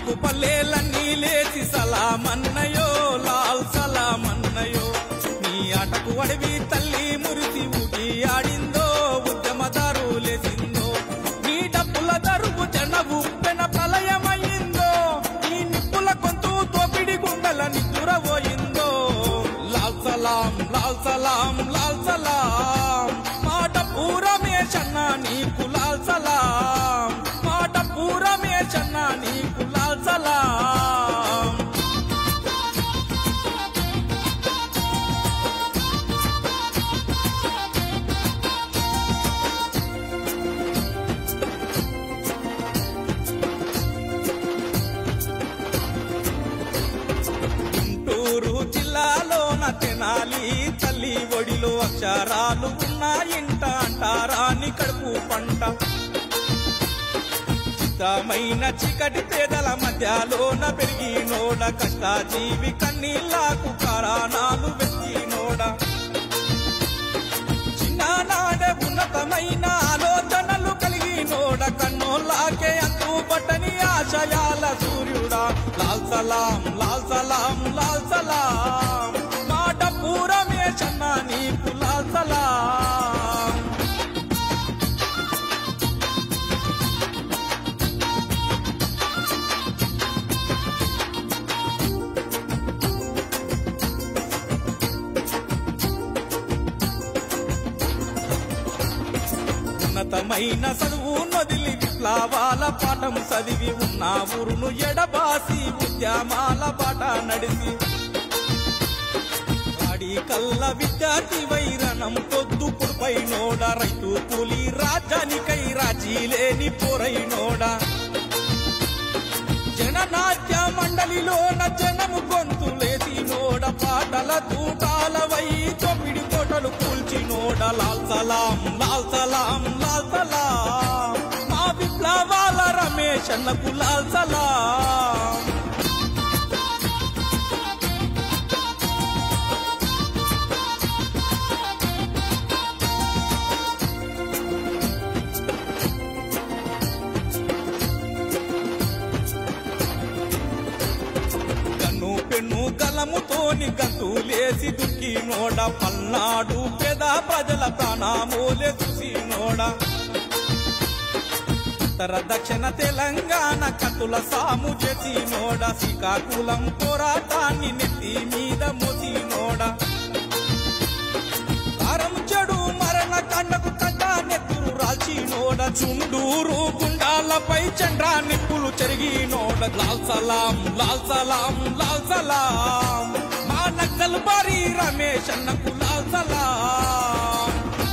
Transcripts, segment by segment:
మాటకు పల్లెలన్నీ లేచి సలామన్నయో లాల్ సలామన్నయో నీ ఆటకు అడవి తల్లి మురిసి ఊటి ఆడిందో ఉద్యమదారు లేచిందో నీ డప్పుల దరుపు జన ఉప్పెన ప్రళయమయ్యిందో నీ నిప్పుల కొంతు తోపిడి గుండెల నిద్దురబోయిందో లాల్ సలాం లాల్ సలాం లాల్ సలాం మాట పూరమే చన్న నీకు లాల్ సలాం మాట పూరమే చన్న నీకు లాల్ సలాం గుంటూరు జిల్లాలోన తెనాలి తల్లి ఒడిలో అక్షరాలు ఉన్నాయింట అంటారాని కడుపు పంట చిత్తమైన చీకటి పేదల మధ్యలోన పెరిగినోడ కష్టాజీవి కన్నీళ్లకు కారణాలు వెతికినోడ చిన్ననాడే ఉన్నతమైన ఆలోచనలు కలిగినోడ కన్నోళ్ళకే అంతు పట్టని ఆశయాల సూర్యుడా లాల్ సలాం లాల్ సలాం లాల్ సలాం మాట పూరమే చన్న నీకు లాల్ సలాం ఉన్నతమైన చదువు నదిలి విప్లవాల పాఠం చదివి ఉన్న ఊరును ఎడబాసి ఉద్యమాల బాట నడిసి వాడి కల్ల విద్యార్థి వైరణం పొద్దు పొడుపై నోడ రైతు కూలి రాజ్యానికై రాజీ లేని పొరైనోడ జననాట్య మండలిలోన జనము గొంతులేసి నోడ పాటల తూటాల వై తొమ్మిడి కోటలు కూల్చినోడ లాల్ సలాం లాల్ సలాం లాల్ సలాం మా విప్లవాల రమేష్ అన్నకు లాల్ సలాం కన్ను పెన్ను గలముతోని గంతులేసి దుక్కి నోడ పల్నాడు పేద ప్రజల ప్రాణామూలే చూసి నోడ ఉత్తర దక్షిణ తెలంగాణ కత్తుల సాము చేసి నోడ శ్రీకాకుళం పోరాటాన్ని నెత్తి మీద మోసి నోడ కారం చెడు మరణ కండకు కంట నెత్తురు రాల్చి నోడ చుండూరు గుండాలపై చండ్రా నిప్పులు చెరిగి నోడ లాల్ సలాం లాల్ సలాం లాల్ సలాం మా నక్సల్ బారి రమేష్ అన్నకు లాల్ సలాం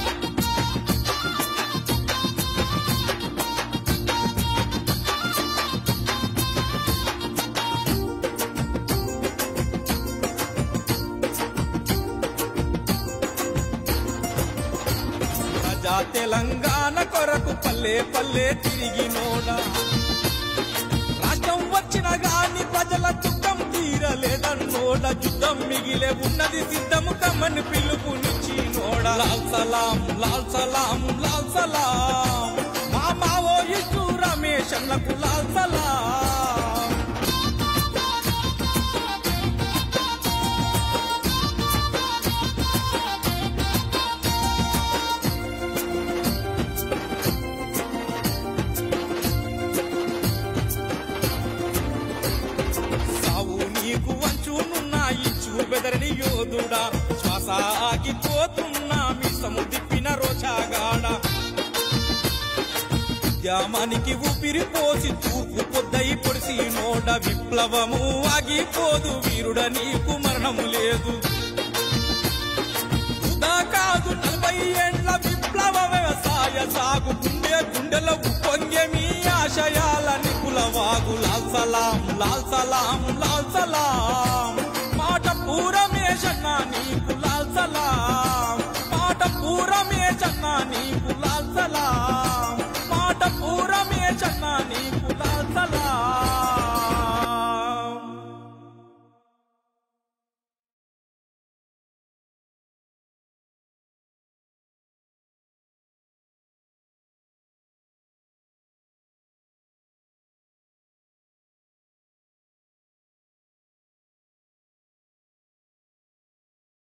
ప్రజా తెలంగాణ కొరకు పల్లె పల్లె తిరిగి నోడ రాష్ట్రం వచ్చిన గాని ప్రజల దుఃఖం తీరలేదన్నోడ యుద్ధం మిగిలే ఉన్నది సిద్ధము కమ్మని పిలుపునిచ్చి నోడ లాల్ సలాం లాల్ సలాం లాల్ సలాం మా మావో ఇటు రమేష్ అన్నకు లాల్ సలాం సావు నీకు వంచునున్నా ఇచ్చు బెదరని యోధుడా శ్వాస ఆగిపోతున్నా మిసము తిప్పిన రోషాగాడ ఉద్యమానికి ఊపిరి పోసి తూర్పు పొద్దై పొడిసి నోడ విప్లవము ఆగిపోదు వీరుడ నీకు మరణము లేదు వృధా కాదు నలభై ఏండ్ల విప్లవ వ్యవసాయ సాగు గుండె గుండెల ఉప్పొంగే మీ ఆశయాల నిపుల వాగు లాల్ సలాం లాల్ సలాం లాల్ సలాం మాట పూరమే చన్నా నీకు లాల్ సలాం మాట పూరమే చన్నా నీకు